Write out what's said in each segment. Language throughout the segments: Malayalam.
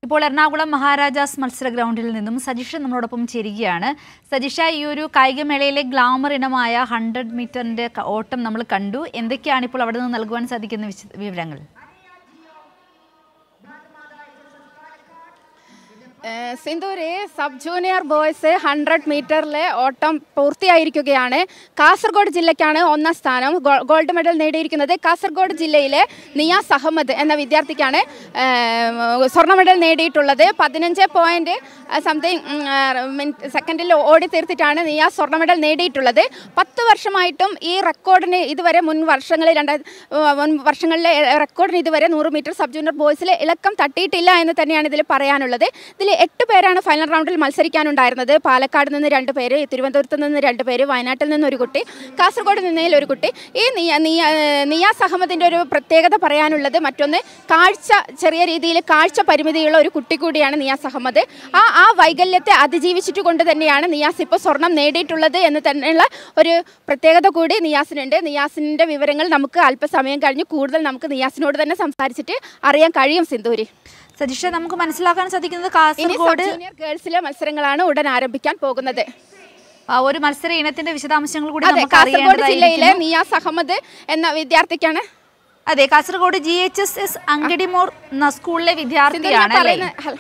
ഇപ്പോൾ എറണാകുളം മഹാരാജാസ് മത്സര ഗ്രൗണ്ടിൽ നിന്നും സജിഷ നമ്മളോടൊപ്പം ചേരുകയാണ് സജിഷ ഈ ഒരു കായികമേളയിലെ ഗ്ലാമർ ഇനമായ ഹൺഡ്രഡ് മീറ്ററിന്റെ ക- ഓട്ടം നമ്മൾ കണ്ടു എന്തൊക്കെയാണ് ഇപ്പോൾ അവിടെ നിന്ന് നൽകുവാൻ സാധിക്കുന്ന വിശ- വിവരങ്ങൾ ഏഹ് സിന്ധൂര് സബ് ജൂനിയർ ബോയ്സ് ഹൺഡ്രഡ് മീറ്ററിലെ ഓട്ടം പൂർത്തിയായിരിക്കുകയാണ് കാസർഗോഡ് ജില്ലയ്ക്കാണ് ഒന്നാം സ്ഥാനം ഗോ- ഗോൾഡ് മെഡൽ നേടിയിരിക്കുന്നത് കാസർഗോഡ് ജില്ലയിലെ നിയാസ് അഹമ്മദ് എന്ന വിദ്യാർത്ഥിക്കാണ് ഏഹ് സ്വർണ്ണ മെഡൽ നേടിയിട്ടുള്ളത് പതിനഞ്ച് പോയിന്റ് സംതിങ് സെക്കൻഡിൽ ഓടി തീർത്തിട്ടാണ് നിയാസ് സ്വർണ്ണ മെഡൽ നേടിയിട്ടുള്ളത് പത്ത് വർഷമായിട്ടും ഈ റെക്കോർഡിന് ഇതുവരെ മുൻ വർഷങ്ങളിൽ രണ്ടായിരത്തി മുൻ വർഷങ്ങളിലെ റെക്കോർഡിന് ഇതുവരെ നൂറ് മീറ്റർ സബ് ജൂനിയർ ബോയ്സിൽ ഇളക്കം തട്ടിയിട്ടില്ല എന്ന് തന്നെയാണ് ഇതിൽ പറയാനുള്ളത് ഇതിൽ എട്ട് പേരാണ് ഫൈനൽ റൗണ്ടിൽ മത്സരിക്കാനുണ്ടായിരുന്നത് പാലക്കാട് നിന്ന് രണ്ട് പേര് തിരുവനന്തപുരത്ത് നിന്ന് രണ്ട് പേര് വയനാട്ടിൽ നിന്ന് ഒരു കുട്ടി കാസർഗോഡ് നിന്നതിൽ ഒരു കുട്ടി ഈ നിയ- നിയ- നിയാസ് അഹമ്മദിൻ്റെ ഒരു പ്രത്യേകത പറയാനുള്ളത് മറ്റൊന്ന് കാഴ്ച ചെറിയ രീതിയിൽ കാഴ്ച പരിമിതിയുള്ള ഒരു കുട്ടി കൂടിയാണ് നിയാസ് അഹമ്മദ് ആ ആ വൈകല്യത്തെ അതിജീവിച്ചിട്ട് കൊണ്ട് തന്നെയാണ് നിയാസ് ഇപ്പോൾ സ്വർണം നേടിയിട്ടുള്ളത് എന്ന് തന്നെയുള്ള ഒരു പ്രത്യേകത കൂടി നിയാസിനുണ്ട് നിയാസിൻ്റെ വിവരങ്ങൾ നമുക്ക് അല്പസമയം കഴിഞ്ഞ് കൂടുതൽ നമുക്ക് നിയാസിനോട് തന്നെ സംസാരിച്ചിട്ട് അറിയാൻ കഴിയും സിന്ധൂരി സജിഷ നമുക്ക് മനസ്സിലാക്കാൻ സാധിക്കുന്നത് ഇനി കാസർഗോഡ് സബ് ജൂനിയർ ഗേൾസിലെ മത്സരങ്ങളാണ് ഉടൻ ആരംഭിക്കാൻ പോകുന്നത് ആ, ഒരു മത്സര ഇനത്തിന്റെ വിശദാംശങ്ങൾ കൂടി അതെ നമുക്ക് കാസർഗോഡ് ജില്ലയിലെ അറിയേണ്ടതായിരിക്കുന്നു നിയാസ് അഹമ്മദ് എന്ന വിദ്യാർത്ഥിക്കാണ് അതെ Kasaragod G H S S അങ്കടിമോർ എന്ന സ്കൂളിലെ സിന്ധു ഞാൻ വിദ്യാർത്ഥിയാണ് അല്ലേ പറയുന്ന- ഹൽ-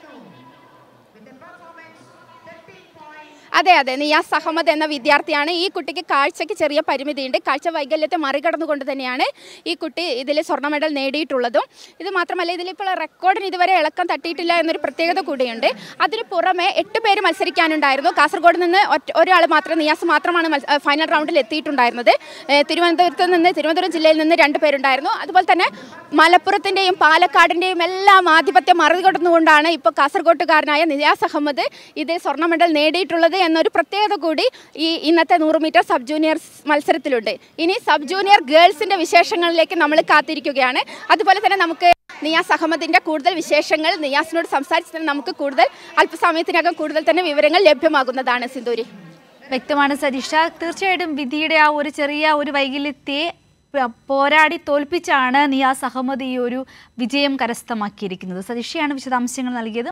അതെ അതെ നിയാസ് അഹമ്മദ് എന്ന വിദ്യാർത്ഥിയാണ് ഈ കുട്ടിക്ക് കാഴ്ചയ്ക്ക് ചെറിയ പരിമിതിയുണ്ട് കാഴ്ച വൈകല്യത്തെ മറികടന്നുകൊണ്ട് തന്നെയാണ് ഈ കുട്ടി ഇതിൽ സ്വർണ്ണ മെഡൽ നേടിയിട്ടുള്ളതും ഇത് മാത്രമല്ല ഇതിലിപ്പോൾ റെക്കോർഡിന് ഇതുവരെ ഇളക്കം തട്ടിയിട്ടില്ല എന്നൊരു പ്രത്യേകത കൂടിയുണ്ട് അതിന് പുറമെ എട്ട് പേര് മത്സരിക്കാനുണ്ടായിരുന്നു കാസർഗോഡ് നിന്ന് ഒറ്റ ഒരാൾ മാത്രം നിയാസ് മാത്രമാണ് മത്സ- ഏഹ് ഫൈനൽ റൗണ്ടിൽ എത്തിയിട്ടുണ്ടായിരുന്നത് ഏഹ് തിരുവനന്തപുരത്ത് നിന്ന് തിരുവനന്തപുരം ജില്ലയിൽ നിന്ന് രണ്ട് പേരുണ്ടായിരുന്നു അതുപോലെ തന്നെ മലപ്പുറത്തിൻ്റെയും പാലക്കാടിൻ്റെയും എല്ലാം ആധിപത്യം മറികടന്നുകൊണ്ടാണ് ഇപ്പോൾ കാസർഗോട്ടുകാരനായ നിയാസ് അഹമ്മദ് ഇത് സ്വർണ്ണ മെഡൽ നേടിയിട്ടുള്ളത് എന്നൊരു പ്രത്യേകത കൂടി ഈ ഇന്നത്തെ നൂറ് മീറ്റർ സബ് ജൂനിയർ മത്സരത്തിലുണ്ട് ഇനി സബ് ജൂനിയർ ഗേൾസിൻ്റെ വിശേഷങ്ങളിലേക്ക് നമ്മൾ കാത്തിരിക്കുകയാണ് അതുപോലെ തന്നെ നമുക്ക് നിയാസ് അഹമ്മദിൻ്റെ കൂടുതൽ വിശേഷങ്ങൾ നിയാസിനോട് സംസാരിച്ച് തന്നെ നമുക്ക് കൂടുതൽ അല്പസമയത്തിനകം കൂടുതൽ തന്നെ വിവരങ്ങൾ ലഭ്യമാകുന്നതാണ് സിന്ദൂരി വ്യക്തമാണ് സരീഷ തീർച്ചയായിട്ടും വിധിയുടെ ആ ഒരു ചെറിയ ഒരു വൈകല്യത്തെ പ- പോരാടി തോൽപ്പിച്ചാണ് നിയാസ് അഹമ്മദ് ഈ ഒരു വിജയം കരസ്ഥമാക്കിയിരിക്കുന്നത് സതീഷയാണ് വിശദാംശങ്ങൾ നൽകിയത്